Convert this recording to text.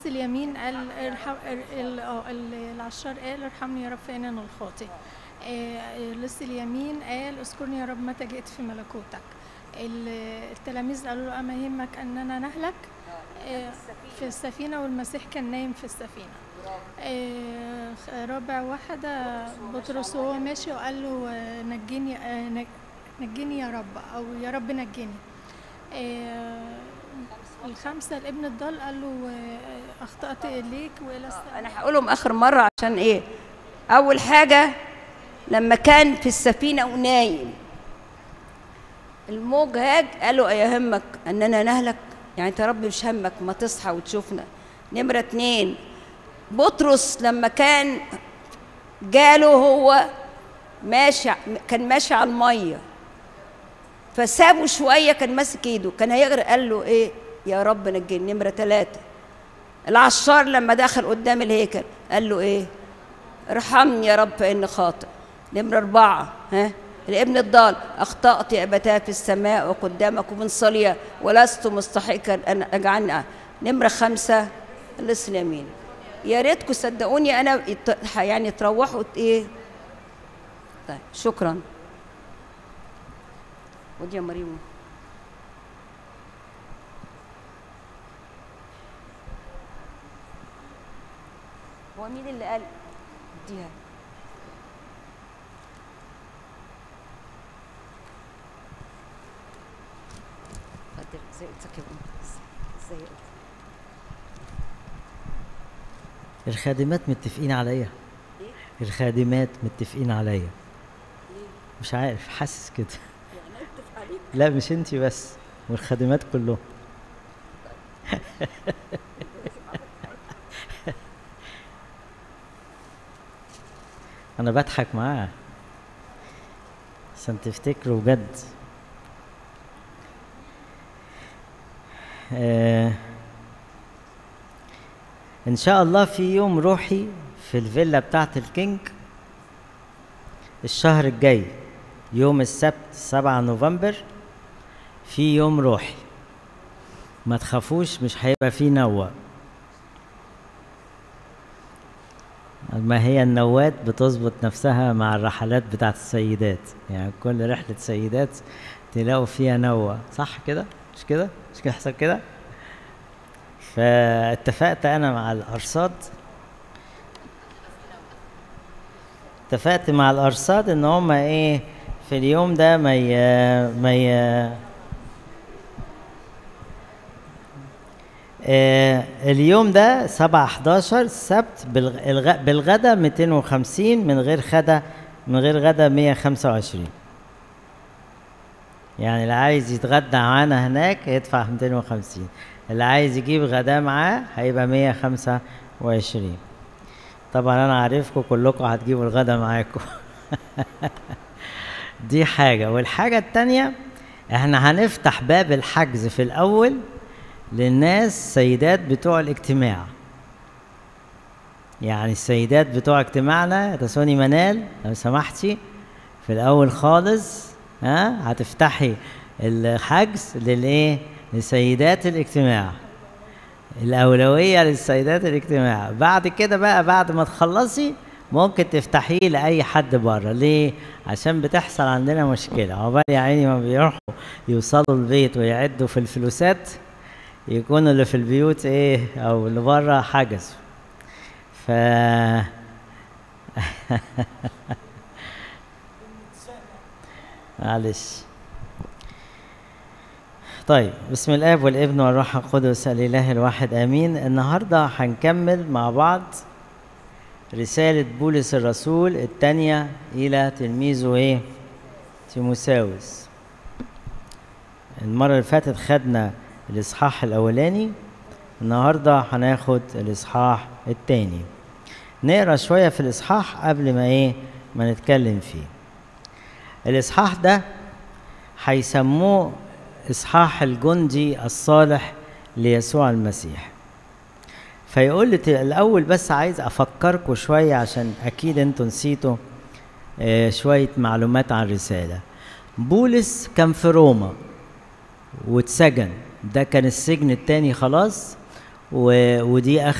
اليمين قال ارحم ال- اه ال- العشار قال ارحمني يا رب فإن أنا الخاطئ آه، لص اليمين قال اذكرني يا رب متى جئت في ملكوتك ال- التلاميذ قالوا له أما يهمك أننا نهلك آه، في السفينة والمسيح كان نايم في السفينة آه، خ- رابع واحدة بطرس وهو ماشي وقال له آه، نجيني آه، نج- نجيني يا رب أو يا رب نجيني آه، الخمسة الابن الضال قال له آه، أخطأت إليك وإلى السماء انا هقولهم اخر مره عشان ايه اول حاجه لما كان في السفينه ونايم الموج هاج قالوا ايهمك اننا نهلك يعني انت يا رب مش همك ما تصحى وتشوفنا نمره اتنين بطرس لما كان جاله هو ماشي كان ماشي على الميه فسابه شويه كان ماسك ايده كان هيغرق قال له ايه يا رب نجيني نمره ثلاثه العشار لما دخل قدام الهيكل قال له ايه ارحمني يا رب فاني خاطئ نمرة أربعة ها الابن الضال أخطأت يا أبتاه في السماء وقدامك من صلية ولست مستحقا أن أجعلني نمرة خمسة اللص اليمين يا ريتكم صدقوني أنا يت- يعني تروحوا ت- إيه طيب شكرا ودي يا مريم هو مين اللي قال اديها اتفضل ازاي قلت كده ازاي قلت الخادمات متفقين عليا الخادمات متفقين عليا مش عارف حاسس كده لا مش انتي بس والخادمات كلهم انا بضحك معاه عشان تفتكروا بجد آه ان شاء الله في يوم روحي في الفيلا بتاعت الكينج الشهر الجاي يوم السبت 7 نوفمبر في يوم روحي ما تخافوش مش هيبقى فيه نوة ما هي النوات بتظبط نفسها مع الرحلات بتاعت السيدات يعني كل رحلة سيدات تلاقوا فيها نوة صح كده مش كده مش كده يحصل كده فاتفقت انا مع الارصاد اتفقت مع الارصاد ان هم ايه في اليوم ده ما ي... ما ي... آه اليوم ده 7 11 السبت بالغ... الغ... بالغدا 250 من غير غدا من غير غدا 125 يعني اللي عايز يتغدى معانا هناك يدفع 250 اللي عايز يجيب غداه معاه هيبقى 125 طبعا انا عارفكم كلكم هتجيبوا الغدا معاكم دي حاجة والحاجة التانية احنا هنفتح باب الحجز في الأول للناس سيدات بتوع الاجتماع يعني السيدات بتوع اجتماعنا تسوني منال لو سمحتي في الأول خالص ها هتفتحي الحجز للايه لسيدات الاجتماع الأولوية للسيدات الاجتماع بعد كده بقى بعد ما تخلصي ممكن تفتحيه لأي حد بره ليه؟ عشان بتحصل عندنا مشكلة عقبال يا عيني ما بيروحوا يوصلوا البيت ويعدوا في الفلوسات يكونوا اللي في البيوت ايه أو اللي بره حجزوا ف معلش طيب بسم الاب والابن والروح القدس الاله الواحد امين النهارده هنكمل مع بعض رساله بولس الرسول الثانيه الى تلميذه ايه تيموساوس المره اللي فاتت خدنا الاصحاح الاولاني النهارده هناخد الاصحاح الثاني نقرا شويه في الاصحاح قبل ما ايه ما نتكلم فيه الاصحاح ده هيسموه اصحاح الجندي الصالح ليسوع المسيح فيقول لي الاول بس عايز افكركم شويه عشان اكيد انتوا نسيتوا آه شويه معلومات عن الرساله بولس كان في روما واتسجن ده كان السجن التاني خلاص و... ودي